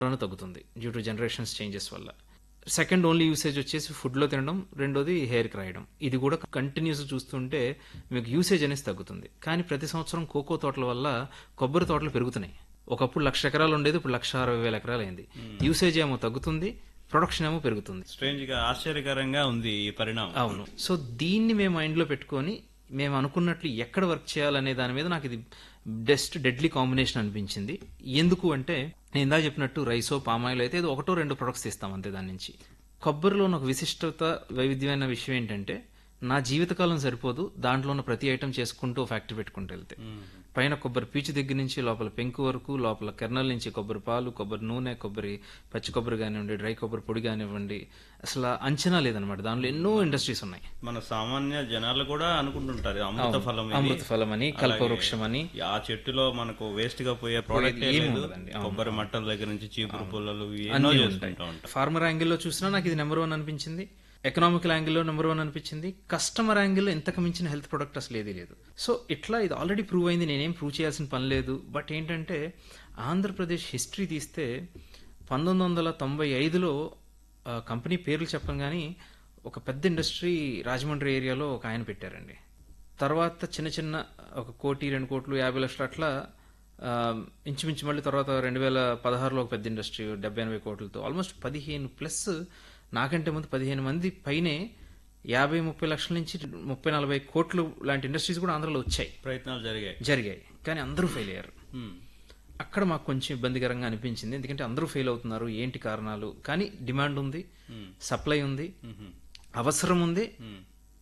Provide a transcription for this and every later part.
Run తగ్గుతుంది due to generations changes వల్ల second only usage వచ్చేసి ఫుడ్లో తినడం రెండోది హెయిర్కి రాయడం ఇది కూడా కంటిన్యూస్ చూస్తుంటే మీకు యూసేజ్ అనేది తగ్గుతుంది కానీ ప్రతి సంవత్సరం కోకో తోటల వల్ల కొబ్బరి తోటలు పెరుగుతున్నాయి ఒకప్పుడు లక్ష ఎకరాలు ఉండేది ఇప్పుడు లక్ష అరవై వేల ఎకరాలు అయింది యూసేజ్ ఏమో తగ్గుతుంది ప్రొడక్షన్ ఏమో పెరుగుతుంది స్ట్రేంజ్ గా ఆశ్చర్యకరంగా ఉంది ఈ పరిణామం అవును సో దీన్ని మేము మైండ్లో పెట్టుకొని మేము అనుకున్నట్లు ఎక్కడ వర్క్ చేయాలనే దాని మీద నాకు ఇది బెస్ట్ డెడ్లీ కాంబినేషన్ అనిపించింది ఎందుకు అంటే నేను ఇందా చెప్పినట్టు రైసో పామాయిల్ అయితే ఇది ఒకటో రెండు ప్రొడక్ట్స్ తీస్తాం అంతే దాని నుంచి కొబ్బరిలో ఒక విశిష్టత వైవిధ్యమైన విషయం ఏంటంటే నా జీవితకాలం సరిపోదు దాంట్లో ఉన్న ప్రతి ఐటెం చేసుకుంటూ ఫ్యాక్టరీ పెట్టుకుంటూ వెళ్తే పైన కొబ్బరి పీచు దగ్గర నుంచి లోపల పెంకు వరకు లోపల కెర్నల్ నుంచి కొబ్బరి పాలు కొబ్బరి నూనె కొబ్బరి పచ్చి కొబ్బరి కానివ్వండి డ్రై కొబ్బరి పొడి కానివ్వండి అసలు అంచనా లేదనమాట దానిలో ఎన్నో ఇండస్ట్రీస్ ఉన్నాయి మన సామాన్య జనాలు కూడా అనుకుంటుంటారు అమృత ఫలం ఇది. అమృత ఫలం అని కల్పవృక్షం అని ఆ చెట్టులో మనకు వేస్ట్ గా పోయే ప్రోడక్ట్ ఏమీ లేదు ఉండదండి. కొబ్బరి మట్టల దగ్గర నుంచి చీపురు పుల్లలు ఇవి ఎన్నో చేసుకుంటూ ఉంటాం ఫార్మర్ యాంగిల్లో చూసినా నాకు ఇది నెంబర్ వన్ అనిపించింది ఎకనామికల్ యాంగిల్లో నెంబర్ వన్ అనిపించింది కస్టమర్ యాంగిల్లో ఇంతకు మించిన హెల్త్ ప్రొడక్ట్ అసలు ఏదీ లేదు సో ఇట్లా ఇది ఆల్రెడీ ప్రూవ్ అయింది నేనేం ప్రూవ్ చేయాల్సిన పని లేదు బట్ ఏంటంటే ఆంధ్రప్రదేశ్ హిస్టరీ తీస్తే పంతొమ్మిది వందల తొంభై ఐదులో ఆ, కంపెనీ పేర్లు చెప్పం కానీ ఒక పెద్ద ఇండస్ట్రీ రాజమండ్రి ఏరియాలో ఒక ఆయన పెట్టారండి తర్వాత చిన్న చిన్న ఒక కోటి రెండు కోట్లు యాభై లక్షలు అట్లా ఆ, ఇంచుమించు మళ్ళీ తర్వాత రెండు వేల పదహారులో ఒక పెద్ద ఇండస్ట్రీ డెబ్బై ఎనభై కోట్లతో ఆల్మోస్ట్ పదిహేను ప్లస్ నాకంటే ముందు పదిహేను మంది పైనే యాభై ముప్పై లక్షల నుంచి ముప్పై నలభై కోట్లు లాంటి ఇండస్ట్రీస్ కూడా ఆంధ్రలో వచ్చాయి ప్రయత్నాలు జరిగాయి జరిగాయి కానీ అందరూ ఫెయిల్ అయ్యారు ఉమ్. అక్కడ మాకు కొంచెం ఇబ్బందికరంగా అనిపించింది ఎందుకంటే అందరూ ఫెయిల్ అవుతున్నారు ఏంటి కారణాలు కానీ డిమాండ్ ఉంది సప్లై ఉంది అవసరం ఉంది ఉమ్.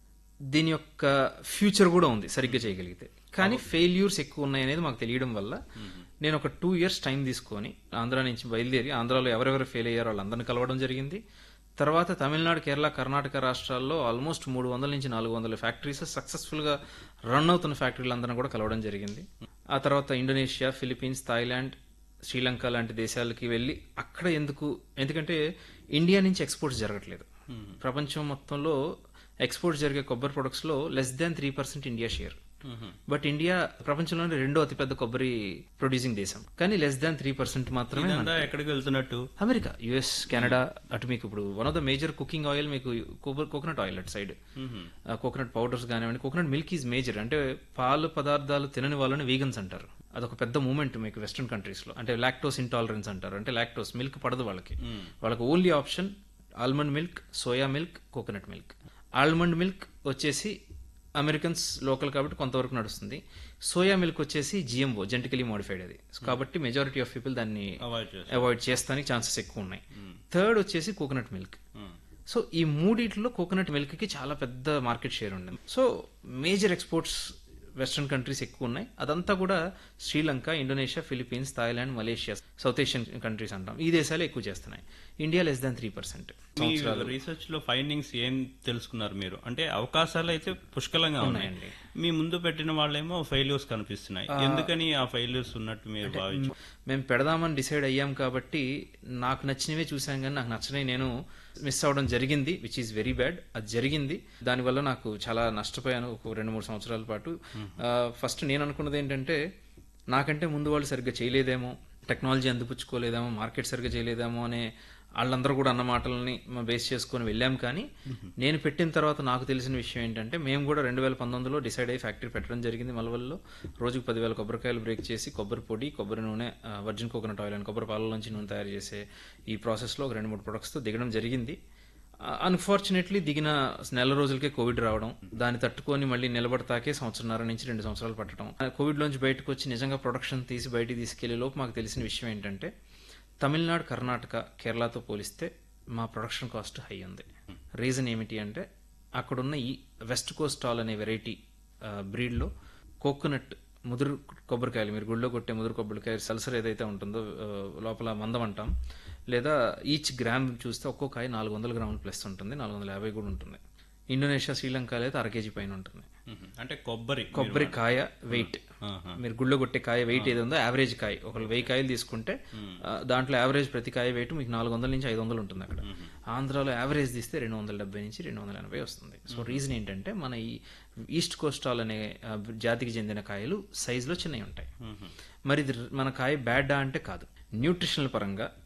దీని యొక్క ఫ్యూచర్ కూడా ఉంది సరిగ్గా చేయగలిగితే కానీ ఫెయిల్యూర్స్ ఎక్కువ ఉన్నాయి అనేది మాకు తెలియడం వల్ల నేను ఒక టూ ఇయర్స్ టైం తీసుకొని ఆంధ్ర నుంచి బయలుదేరి ఆంధ్రాలో ఎవరెవరు ఫెయిల్ అయ్యారో వాళ్ళందరిని కలవడం జరిగింది తర్వాత తమిళనాడు కేరళ కర్ణాటక రాష్ట్రాల్లో ఆల్మోస్ట్ మూడు వందల నుంచి నాలుగు వందల ఫ్యాక్టరీస్ సక్సెస్ఫుల్ గా రన్ అవుతున్న ఫ్యాక్టరీలందరినీ కూడా కలవడం జరిగింది ఆ తర్వాత ఇండోనేషియా ఫిలిప్పీన్స్ థాయిలాండ్ శ్రీలంక లాంటి దేశాలకి వెళ్ళి అక్కడ ఎందుకు ఎందుకంటే ఇండియా నుంచి ఎక్స్పోర్ట్స్ జరగట్లేదు ప్రపంచం మొత్తంలో ఎక్స్పోర్ట్స్ జరిగే కొబ్బరి ప్రొడక్ట్స్ లో less than three percent India share but India ప్రపంచంలోనే రెండో అతిపెద్ద కొబ్బరి ప్రొడ్యూసింగ్ దేశం కానీ లెస్ దాన్ త్రీ పర్సెంట్ మాత్రమే ఇదంతా ఎక్కడికి వెళ్తున్నట్టు అమెరికా యుఎస్ కెనడా అటు మీకు ఇప్పుడు one of the major cooking oil మీకు కోకోనట్ ఆయిల్ అటు సైడ్ కోకోనట్ పౌడర్స్ కానివ్వండి కోకోనట్ మిల్క్ ఈజ్ మేజర్ అంటే పాలు పదార్థాలు తినని వాళ్ళని వీగన్స్ అంటారు అదొక పెద్ద మూమెంట్ మీకు వెస్ట్రన్ కంట్రీస్ లో అంటే లాక్టోస్ ఇంటాలరెన్స్ అంటారు అంటే లాక్టోస్ మిల్క్ పడదు వాళ్ళకి వాళ్ళకి only option almond milk soya milk coconut milk almond milk వచ్చేసి అమెరికన్స్ లోకల్ కాబట్టి కొంతవరకు నడుస్తుంది సోయా మిల్క్ వచ్చేసి జిఎంఓ జెంటికలీ మోడిఫైడ్ అది కాబట్టి మెజారిటీ ఆఫ్ పీపుల్ దాన్ని అవాయిడ్ చేస్తాం అవాయిడ్ చేస్తానికి ఛాన్సెస్ ఎక్కువ ఉన్నాయి థర్డ్ వచ్చేసి కోకోనట్ మిల్క్ సో ఈ మూడిట్లో కోకోనట్ మిల్క్ కి చాలా పెద్ద మార్కెట్ షేర్ ఉంది so major exports western countries ఎక్కువ ఉన్నాయి అదంతా కూడా Sri Lanka Indonesia Philippines Thailand Malaysia south Asian countries అంటాం ఈ దేశాలు ఎక్కువ చేస్తున్నాయి India less than three percent మీ రీసెర్చ్ లో ఫైండింగ్స్ ఏం తెలుసుకున్నారు మీరు అంటే అవకాశాలు అయితే పుష్కలంగా ఉన్నాయి ఉన్నాయండి. మీ ముందు పెట్టిన వాళ్ళేమో ఫెయిల్యూర్స్ కనిపిస్తున్నాయి ఎందుకని ఆ ఫెయిల్యూర్స్ ఉన్నట్టు మీరు భావించారు మేము పెడదామని డిసైడ్ అయ్యాం కాబట్టి నాకు నచ్చినవే చూసాం కానీ నాకు నచ్చినవి నేను మిస్ అవ్వడం జరిగింది విచ్ ఈస్ వెరీ బ్యాడ్ అది జరిగింది దానివల్ల నాకు చాలా నష్టపోయాను ఒక రెండు మూడు సంవత్సరాల పాటు ఫస్ట్ నేను అనుకున్నది ఏంటంటే నాకంటే ముందు వాళ్ళు సరిగ్గా చేయలేదేమో టెక్నాలజీ అందిపుచ్చుకోలేదేమో మార్కెట్ సరిగ్గా చేయలేదేమో అనే వాళ్ళందరూ కూడా అన్న మాటలని బేస్ చేసుకొని వెళ్ళాం కానీ నేను పెట్టిన తర్వాత నాకు తెలిసిన విషయం ఏంటంటే మేము కూడా రెండు వేల పంతొమ్మిదిలో డిసైడ్ అయ్యి ఫ్యాక్టరీ పెట్టడం జరిగింది మలవల్లో రోజుకు పదివేల కొబ్బరికాయలు బ్రేక్ చేసి కొబ్బరి పొడి కొబ్బరి నూనె వర్జిన్ కోకోనట్ ఆయిల్ అండ్ కొబ్బరి పాల నుంచి నూనె తయారు చేసే ఈ ప్రాసెస్లో ఒక రెండు మూడు ప్రొడక్ట్స్తో దిగడం జరిగింది అన్ఫార్చునేట్లీ దిగిన నెల రోజులకే కోవిడ్ రావడం దాన్ని తట్టుకొని మళ్ళీ నిలబడతాకే సంవత్సరంన్నర నుంచి రెండు సంవత్సరాలు పట్టడం కోవిడ్ లోంచి బయటకు వచ్చి నిజంగా ప్రొడక్షన్ తీసి బయటికి తీసుకెళ్లే లోపు మాకు తెలిసిన విషయం ఏంటంటే తమిళనాడు కర్ణాటక కేరళతో పోలిస్తే మా ప్రొడక్షన్ కాస్ట్ హై ఉంది రీజన్ ఏమిటి అంటే అక్కడున్న ఈ వెస్ట్ కోస్ట్ ఆల్ అనే వెరైటీ బ్రీడ్లో కోకోనట్ ముదురు కొబ్బరికాయలు మీరు గుళ్ళో కొట్టే ముదురు కొబ్బరికాయ సల్సర్ ఏదైతే ఉంటుందో ఆ, లోపల మందం అంటాం లేదా ఈచ్ గ్రామ్ చూస్తే ఒక్కో కాయ నాలుగు వందల గ్రాములు ప్లస్ ఉంటుంది నాలుగు వందల యాభై కూడా ఉంటుంది ఇండోనేషియా శ్రీలంక అయితే అర కేజీ పైన ఉంటుంది మ్మ్. అంటే కొబ్బరి కొబ్బరి కాయ వెయిట్ ఆహా. మీరు గుళ్ళో కొట్టే కాయ వెయిట్ ఏది ఉందో యావరేజ్ కాయ ఒకళ్ళు వెయ్యి కాయలు తీసుకుంటే ఆ, దాంట్లో యావరేజ్ ప్రతి కాయ వెయిట్ మీకు నాలుగు వందల నుంచి ఐదు వందలు ఉంటుంది అక్కడ ఆంధ్రాలో యావరేజ్ తీస్తే రెండు వందల డెబ్బై నుంచి రెండు వందల ఎనభై వస్తుంది సో రీజన్ ఏంటంటే మన ఈ ఈస్ట్ కోస్టాల్ అనే ఆ, జాతికి చెందిన కాయలు సైజులో చిన్నవి ఉంటాయి మరి ఇది మన కాయ బ్యాడా అంటే కాదు న్యూట్రిషనల్ పరంగా